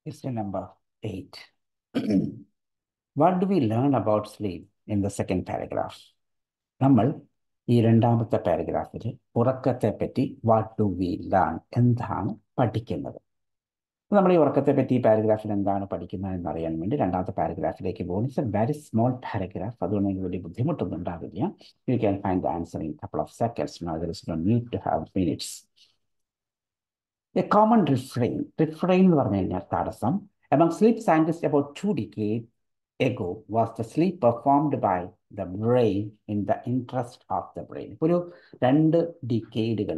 Question number eight. What do we learn about sleep in the second paragraph? നമ്മൾ ഈ രണ്ടാമത്തെ പാരഗ്രാഫിൽ ഉറക്കത്തെ പറ്റി വാട്ട് ഡു വി ലേൺ എന്താണ് പഠിക്കുന്നത് അപ്പോൾ നമ്മൾ ഈ ഉറക്കത്തെ പറ്റി ഈ പാരഗ്രാഫിൽ എന്താണ് പഠിക്കുന്നത് എന്നറിയാൻ വേണ്ടി രണ്ടാമത്തെ പാരഗ്രാഫിലേക്ക് പോകും it's a very small paragraph അതുകൊണ്ട് എനിക്ക് വലിയ ബുദ്ധിമുട്ടൊന്നും ഉണ്ടാവില്ല you can find the answer in couple of seconds no there is no need to have minutes a common refrain refrain എന്ന് പറഞ്ഞു കഴിഞ്ഞാൽ തടസ്സം among sleep scientists about two decades ago was the sleep performed by the brain in the interest of the brain ഒരു രണ്ട് ഡിക്കേഡുകൾ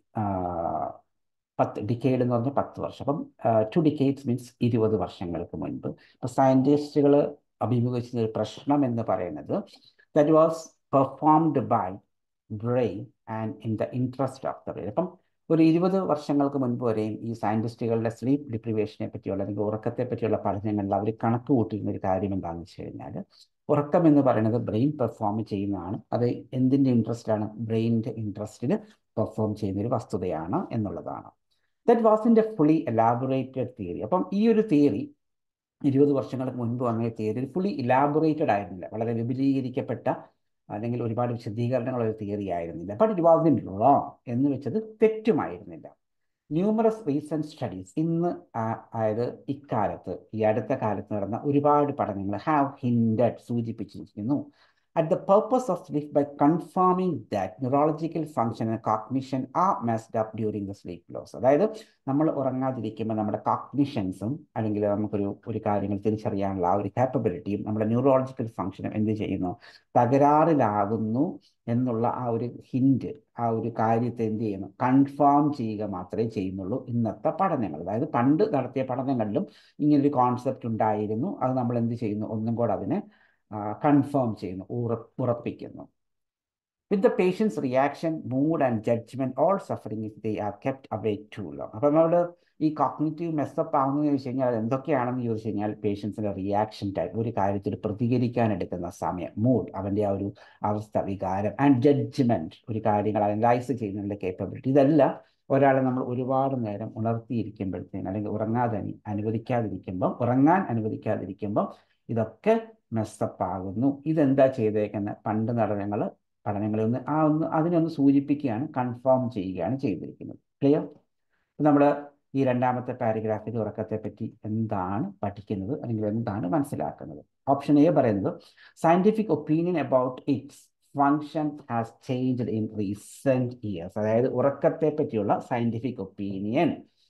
പത്ത് decade എന്ന് പറഞ്ഞാൽ പത്ത് വർഷം അപ്പം ടു ഡിക്കേഡ്സ് മീൻസ് ഇരുപത് വർഷങ്ങൾക്ക് മുൻപ് ഇപ്പം സയൻറ്റിസ്റ്റുകൾ അഭിമുഖീകരിച്ച ഒരു പ്രശ്നം എന്ന് പറയുന്നത് that was performed by brain and in the interest of the brain അപ്പം ഒരു ഇരുപത് വർഷങ്ങൾക്ക് മുൻപ് വരെയും ഈ സയൻറ്റിസ്റ്റുകളുടെ സ്ലീപ്പ് ഡിപ്രിവേഷനെ പറ്റിയുള്ള അല്ലെങ്കിൽ ഉറക്കത്തെ പറ്റിയുള്ള പഠനങ്ങളിൽ അവർ കണക്ക് കൂട്ടിയിരുന്ന ഒരു കാര്യം എന്താണെന്ന് വെച്ച് കഴിഞ്ഞാൽ ഉറക്കം എന്ന് പറയുന്നത് ബ്രെയിൻ പെർഫോം ചെയ്യുന്നതാണ് അത് എന്തിൻ്റെ ഇൻട്രസ്റ്റിലാണ് ബ്രെയിനിൻ്റെ ഇൻട്രസ്റ്റിൽ പെർഫോം ചെയ്യുന്ന ഒരു വസ്തുതയാണ് എന്നുള്ളതാണ് that was in a fully elaborated theory അപ്പം ഈ ഒരു തിയറി ഇരുപത് വർഷങ്ങൾക്ക് മുൻപ് വന്ന തിയറി ഫുള്ളി ഇലാബറേറ്റഡ് ആയിരുന്നില്ല വളരെ വിപുലീകരിക്കപ്പെട്ട അല്ലെങ്കിൽ ഒരുപാട് വിശദീകരണങ്ങൾ ഒരു തിയറി ആയിരുന്നില്ല but it was in wrong എന്ന് വെച്ചത് തെറ്റുമായിരുന്നില്ല ന്യൂമറസ് റീസെൻറ്റ് സ്റ്റഡീസ് ഇന്ന് അതായത് ഇക്കാലത്ത് ഈ അടുത്ത കാലത്ത് നടന്ന ഒരുപാട് പഠനങ്ങൾ ഹാവ് ഹിൻഡഡ് സൂചിപ്പിച്ചിരിക്കുന്നു at the purpose of sleep by confirming that neurological function and cognition are messed up during the sleep loss അതായത് നമ്മൾ ഉറങ്ങാതിരിക്കുമ്പോൾ നമ്മുടെ കോഗ്നിഷൻസും അല്ലെങ്കിൽ നമുക്കൊരു ഒരു കാര്യങ്ങൾ തിരിച്ചറിയാനുള്ള ആ ഒരു കാപ്പബിലിറ്റിയും നമ്മുടെ ന്യൂറോളജിക്കൽ ഫങ്ഷനും എന്ത് ചെയ്യുന്നു തകരാറിലാകുന്നു എന്നുള്ള ആ ഒരു ഹിൻഡ് ആ ഒരു കാര്യത്തെ എന്ത് ചെയ്യുന്നു കൺഫേം ചെയ്യുക മാത്രമേ ചെയ്യുന്നുള്ളൂ ഇന്നത്തെ പഠനങ്ങൾ അതായത് പണ്ട് നടത്തിയ പഠനങ്ങളിലും ഇങ്ങനൊരു കോൺസെപ്റ്റ് ഉണ്ടായിരുന്നു അത് നമ്മൾ എന്ത് ചെയ്യുന്നു ഒന്നും കൂടെ അതിനെ കൺഫേം ചെയ്യുന്നു ഉറപ്പിക്കുന്നു with the patients reaction mood and judgement all suffering if they are kept away too long അപ്പം നമ്മൾ ഈ കോഗ്നിറ്റീവ് മെസ്സപ്പ് ആവുന്നതെന്ന് ചോദിച്ചു കഴിഞ്ഞാൽ എന്തൊക്കെയാണെന്ന് ചോദിച്ചു കഴിഞ്ഞാൽ പേഷ്യൻസിന്റെ റിയാക്ഷൻ ടൈം ഒരു കാര്യത്തിൽ പ്രതികരിക്കാൻ എടുക്കുന്ന സമയം മൂഡ് അവൻ്റെ ആ ഒരു അവസ്ഥ വികാരം ആൻഡ് ജഡ്ജ്മെന്റ് ഒരു കാര്യങ്ങൾ അനലൈസ് ചെയ്യുന്നതിൻ്റെ കേപ്പബിലിറ്റി ഇതെല്ലാം ഒരാളെ നമ്മൾ ഒരുപാട് നേരം ഉണർത്തിയിരിക്കുമ്പോഴത്തേന് അല്ലെങ്കിൽ ഉറങ്ങാതെ അനുവദിക്കാതിരിക്കുമ്പം ഉറങ്ങാൻ അനുവദിക്കാതിരിക്കുമ്പം ഇതൊക്കെ മെസ്സപ്പ് ആകുന്നു ഇതെന്താ ചെയ്തേക്കുന്നത് പണ്ട് നടനങ്ങൾ പഠനങ്ങളെ ഒന്ന് ആ ഒന്ന് അതിനെ ഒന്ന് സൂചിപ്പിക്കുകയാണ് കൺഫേം ചെയ്യുകയാണ് ചെയ്തിരിക്കുന്നത് ക്ലിയർ നമ്മൾ ഈ രണ്ടാമത്തെ പാരഗ്രാഫിൽ ഉറക്കത്തെ പറ്റി എന്താണ് പഠിക്കുന്നത് അല്ലെങ്കിൽ എന്താണ് മനസ്സിലാക്കുന്നത് ഓപ്ഷൻ എ പറയുന്നത് scientific opinion about its function has changed in recent years അതായത് ഉറക്കത്തെ പറ്റിയുള്ള സയന്റിഫിക് ഒപ്പീനിയൻ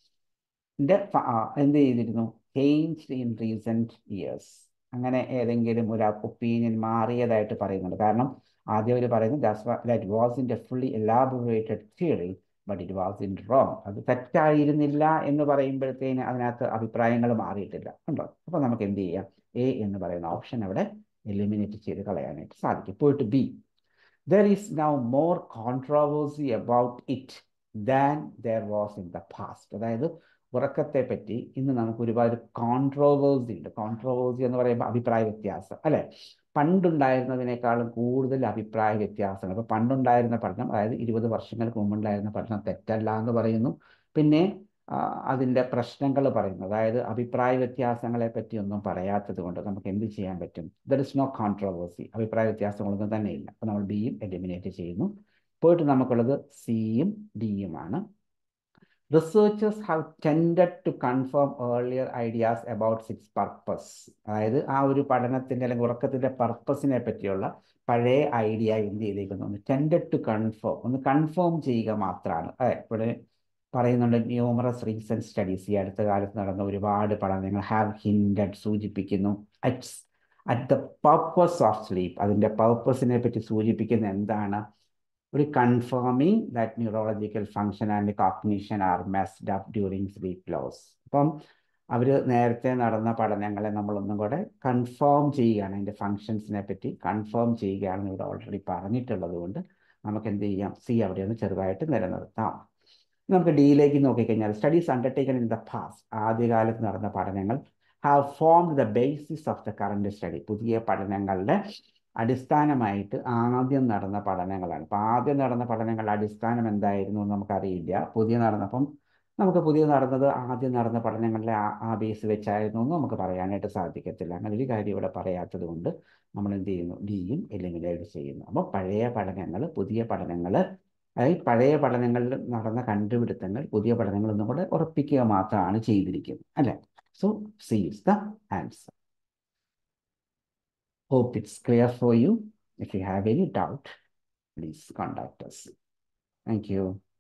എന്ത് ചെയ്തിരുന്നു ചേഞ്ച്ഡ് ഇൻ റീസെന്റ് ഇയേഴ്സ് അങ്ങനെ ഏതെങ്കിലും ഒരു ഒപ്പീനിയൻ മാറിയതായിട്ട് പറയുന്നുണ്ട് കാരണം ആദ്യം അവർ പറയുന്നത് that was in a fully elaborated theory but it was in wrong അത് തെറ്റായിരുന്നില്ല എന്ന് പറയുമ്പോഴത്തേന് അതിനകത്ത് അഭിപ്രായങ്ങൾ മാറിയിട്ടില്ല ഉണ്ടോ അപ്പോൾ നമുക്ക് എന്ത് ചെയ്യാം എ എന്ന് പറയുന്ന ഓപ്ഷൻ അവിടെ എലിമിനേറ്റ് ചെയ്ത് കളയാനായിട്ട് സാധിക്കും പോയിട്ട് B there is now more controversy about it than there was in the past അതായത് ഉറക്കത്തെ പറ്റി ഇന്ന് നമുക്ക് ഒരുപാട് കോൺട്രോവേഴ്സി ഉണ്ട് കോൺട്രോവേഴ്സി എന്ന് പറയുമ്പോൾ അഭിപ്രായ വ്യത്യാസം അല്ലെ പണ്ടുണ്ടായിരുന്നതിനേക്കാളും കൂടുതൽ അഭിപ്രായ വ്യത്യാസങ്ങൾ അപ്പോൾ പണ്ടുണ്ടായിരുന്ന പഠനം അതായത് ഇരുപത് വർഷങ്ങൾക്ക് മുമ്പുണ്ടായിരുന്ന പഠനം തെറ്റല്ല എന്ന് പറയുന്നു പിന്നെ അതിൻ്റെ പ്രശ്നങ്ങൾ പറയുന്നു അതായത് അഭിപ്രായ വ്യത്യാസങ്ങളെ പറ്റി ഒന്നും പറയാത്തത് കൊണ്ട് നമുക്ക് എന്ത് ചെയ്യാൻ പറ്റും ദർ ഇസ് നോ കോൺട്രോവേഴ്സി അഭിപ്രായ വ്യത്യാസങ്ങളൊന്നും തന്നെ ഇല്ല അപ്പോൾ നമ്മൾ ബിയും എലിമിനേറ്റ് ചെയ്യുന്നു പോയിട്ട് നമുക്കുള്ളത് സിയും ഡിയുമാണ് researchers have tended to confirm earlier ideas about six purpose അതായത് ആ ഒരു പഠനത്തിൻ്റെ അല്ലെങ്കിൽ ഉറക്കത്തിൻ്റെ പർപ്പസിനെ പറ്റിയുള്ള പഴയ ഐഡിയ എന്ത് ചെയ്തേക്കുന്നു ഒന്ന് ടെൻഡഡ് ടു കൺഫേം ഒന്ന് കൺഫേം ചെയ്യുക മാത്രമാണ് അതെ ഇവിടെ പറയുന്നുണ്ട് ന്യൂമറസ് റീസെൻറ്റ് സ്റ്റഡീസ് ഈ അടുത്ത കാലത്ത് നടന്ന ഒരുപാട് പഠനങ്ങൾ ഹാവ് ഹിൻഡഡ് സൂചിപ്പിക്കുന്നു at at the purpose of sleep അതിൻ്റെ പർപ്പസിനെ പറ്റി സൂചിപ്പിക്കുന്ന എന്താണ് ഒരു confirming that neurological function and cognition are messed up during sleep loss അപ്പം അവർ നേരത്തെ നടന്ന പഠനങ്ങളെ നമ്മളൊന്നും കൂടെ കൺഫേം ചെയ്യുകയാണ് അതിൻ്റെ ഫങ്ഷൻസിനെ പറ്റി കൺഫേം ചെയ്യുകയാണെന്ന് ഇവിടെ ഓൾറെഡി പറഞ്ഞിട്ടുള്ളത് കൊണ്ട് നമുക്ക് എന്ത് ചെയ്യാം സി അവിടെ ഒന്ന് ചെറുതായിട്ട് നിലനിർത്താം നമുക്ക് ഡിയിലേക്ക് നോക്കിക്കഴിഞ്ഞാൽ studies undertaken in the past ആദ്യകാലത്ത് നടന്ന പഠനങ്ങൾ have formed the basis of the current study പുതിയ പഠനങ്ങളുടെ അടിസ്ഥാനമായിട്ട് ആദ്യം നടന്ന പഠനങ്ങളാണ് അപ്പം ആദ്യം നടന്ന പഠനങ്ങളുടെ അടിസ്ഥാനം എന്തായിരുന്നു എന്ന് നമുക്കറിയില്ല പുതിയ നടന്നപ്പം നമുക്ക് പുതിയ നടന്നത് ആദ്യം നടന്ന പഠനങ്ങളിലെ ആ ആ ബേസ് വെച്ചായിരുന്നു എന്ന് നമുക്ക് പറയാനായിട്ട് സാധിക്കത്തില്ല അങ്ങനെ ഒരു കാര്യം ഇവിടെ പറയാത്തത് കൊണ്ട് നമ്മൾ എന്ത് ചെയ്യുന്നു ഡിയും എലിമിനേറ്റ് ചെയ്യുന്നു അപ്പോൾ പഴയ പഠനങ്ങൾ പുതിയ പഠനങ്ങൾ അതായത് പഴയ പഠനങ്ങളിൽ നടന്ന കണ്ടുപിടുത്തങ്ങൾ പുതിയ പഠനങ്ങളൊന്നും കൂടെ ഉറപ്പിക്കുക മാത്രമാണ് ചെയ്തിരിക്കുന്നത് അല്ലേ so C is the answer Hope it's clear for you. If you have any doubt, please contact us. Thank you.